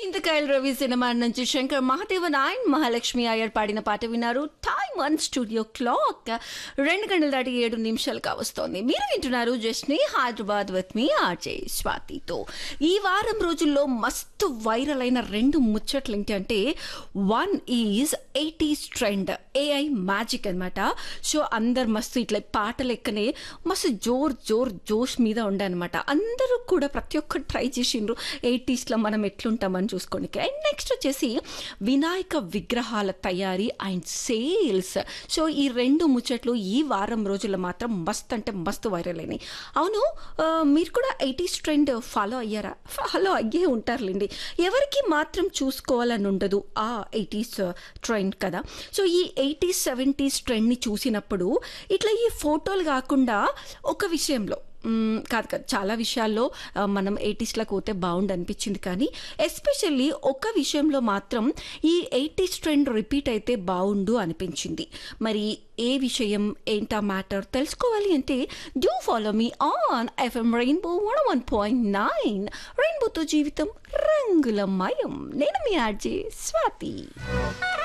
చింతకాయల Ravi cinema నుంచి Shankar Mahadevan and Mahalakshmi Iyer పాడిన పాట విన్నారు టైమ్ వన్ స్టూడియో క్లాక్ రెండు గంటల దాటి ఏడు నిమిషాలు కావస్తోంది మీరు వింటున్నారు జస్ని హైదరాబాద్ విత్ మీ ఆర్జే స్వాతితో ఈ వారం రోజుల్లో మస్తు వైరల్ అయిన రెండు ముచ్చట్లు ఏంటంటే one is eighties trend AI magic అనమాట సో అందరు మస్తు ఇట్లా పాట లెక్కనే మస్తు జోర్ జోర్ జోష్ మీద ఉండే అనమాట అందరూ కూడా ప్రతి ఒక్కరు ట్రై చేసిండ్రు ఎయిటీస్లో మనం ఎట్లుంటామని చూసుకోనికి అండ్ నెక్స్ట్ వచ్చేసి వినాయక విగ్రహాల తయారీ అండ్ సేల్స్ సో ఈ రెండు ముచ్చట్లు ఈ వారం రోజుల్లో మాత్రం మస్త్ అంటే మస్తు వైరల్ అయినాయి అవును ఆ, మీరు కూడా ఎయిటీస్ ట్రెండ్ ఫాలో అయ్యారా ఫాలో అయ్యే ఉంటారులేండి ఎవరికి మాత్రం చూసుకోవాలని ఉండదు ఆ ఎయిటీస్ ట్రెండ్ కదా సో ఈ ఎయిటీస్ సెవెంటీస్ ట్రెండ్ని చూసినప్పుడు ఇట్లా ఈ ఫోటోలు కాకుండా ఒక విషయంలో మ్మ్, కాదు కాదు చాలా విషయాల్లో ఆ, మనం ఎయిటీస్లోకి పోతే బాగుండు అనిపించింది కానీ ఎస్పెషల్లీ ఒక విషయంలో మాత్రం ఈ ఎయిటీస్ ట్రెండ్ రిపీట్ అయితే బాగుండు అనిపించింది మరి ఏ విషయం ఏంటా మ్యాటర్ తెలుసుకోవాలి అంటే do follow me on FM rainbow one one point nine రెయిన్బోతో జీవితం రంగులమయం నేను మీ ఆర్జే స్వాతి